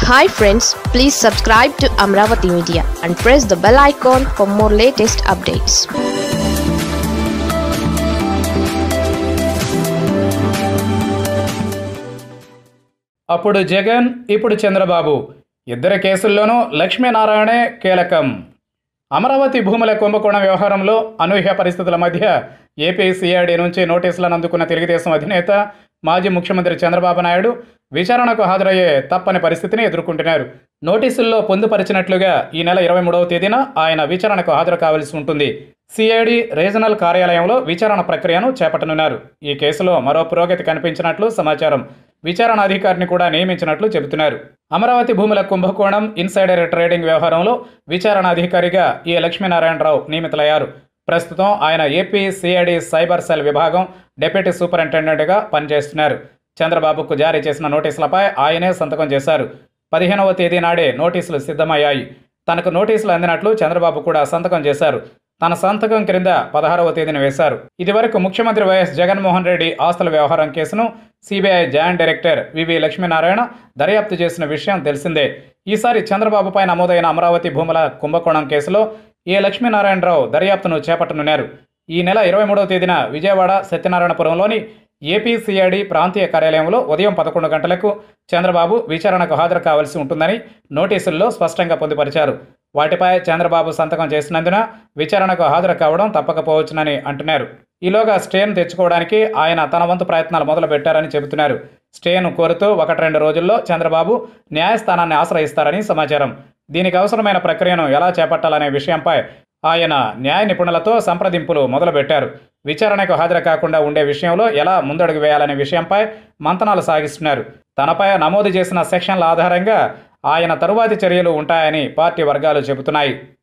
hi friends please subscribe to Amaravati media and press the bell icon for more latest updates అప్పుడు జగన్ ఇప్పుడు చంద్రబాబు ఇద్దరి కేసుల్లోనూ లక్ష్మీనారాయణే కీలకం అమరావతి భూముల కుంభకోణం వ్యవహారంలో అనూహ్య పరిస్థితుల మధ్య ఏపీ సిఐడి నుంచి నోటీసులను అందుకున్న తెలుగుదేశం అధినేత మాజీ ముఖ్యమంత్రి చంద్రబాబు నాయుడు విచారణకు హాజరయ్యే తప్పని పరిస్థితిని ఎదుర్కొంటున్నారు నోటీసుల్లో పొందుపరిచినట్లుగా ఈ నెల ఇరవై మూడవ తేదీన ఆయన విచారణకు హాజరు కావాల్సి ఉంటుంది సిఐడి రీజనల్ కార్యాలయంలో విచారణ ప్రక్రియను చేపట్టనున్నారు ఈ కేసులో మరో పురోగతి కనిపించినట్లు సమాచారం విచారణ అధికారిని కూడా నియమించినట్లు చెబుతున్నారు అమరావతి భూముల కుంభకోణం ఇన్సైడర్ ట్రేడింగ్ వ్యవహారంలో విచారణ అధికారిగా ఈ లక్ష్మీనారాయణరావు నియమితులయ్యారు ప్రస్తుతం ఆయన ఏపీ సిఐడి సైబర్ సెల్ విభాగం డిప్యూటీ సూపరింటెండెంట్గా పనిచేస్తున్నారు చంద్రబాబుకు జారీ చేసిన నోటీసులపై ఆయనే సంతకం చేశారు పదిహేనవ తేదీ నాడే నోటీసులు సిద్ధమయ్యాయి తనకు నోటీసులు అందినట్లు చంద్రబాబు కూడా సంతకం చేశారు తన సంతకం క్రింద పదహారవ తేదీన వేశారు ఇదివరకు ముఖ్యమంత్రి వైఎస్ జగన్మోహన్ రెడ్డి ఆస్తుల వ్యవహారం కేసును CBI joint director V V Lakshminarayana దర్యాప్తు చేసిన విషయం తెలిసిందే ఈసారి చంద్రబాబుపై నమోదైన అమరావతి భూముల కుంభకోణం కేసులో ఏ లక్ష్మీనారాయణరావు దర్యాప్తును చేపట్టనున్నారు ఈ నెల ఇరవై మూడవ తేదీన విజయవాడ సత్యనారాయణపురంలోని ఏపీసీఐడి ప్రాంతీయ కార్యాలయంలో ఉదయం పదకొండు గంటలకు చంద్రబాబు విచారణకు హాజరు కావాల్సి ఉంటుందని నోటీసుల్లో స్పష్టంగా పొందుపరిచారు వాటిపై చంద్రబాబు సంతకం చేసినందున విచారణకు హాజరు కావడం తప్పకపోవచ్చునని అంటున్నారు ఈలోగా స్టేను తెచ్చుకోవడానికి ఆయన తన వంతు ప్రయత్నాలు మొదలుపెట్టారని చెబుతున్నారు స్టేను కోరుతూ ఒకటి రెండు రోజుల్లో చంద్రబాబు న్యాయస్థానాన్ని ఆశ్రయిస్తారని సమాచారం దీనికి అవసరమైన ప్రక్రియను ఎలా చేపట్టాలనే విషయంపై ఆయన న్యాయ నిపుణులతో సంప్రదింపులు మొదలుపెట్టారు విచారణకు హాజరు కాకుండా ఉండే విషయంలో ఎలా ముందడుగు వేయాలనే విషయంపై మంతనాలు సాగిస్తున్నారు తనపై నమోదు చేసిన సెక్షన్ల ఆధారంగా ఆయన తరువాతి చర్యలు ఉంటాయని పార్టీ వర్గాలు చెబుతున్నాయి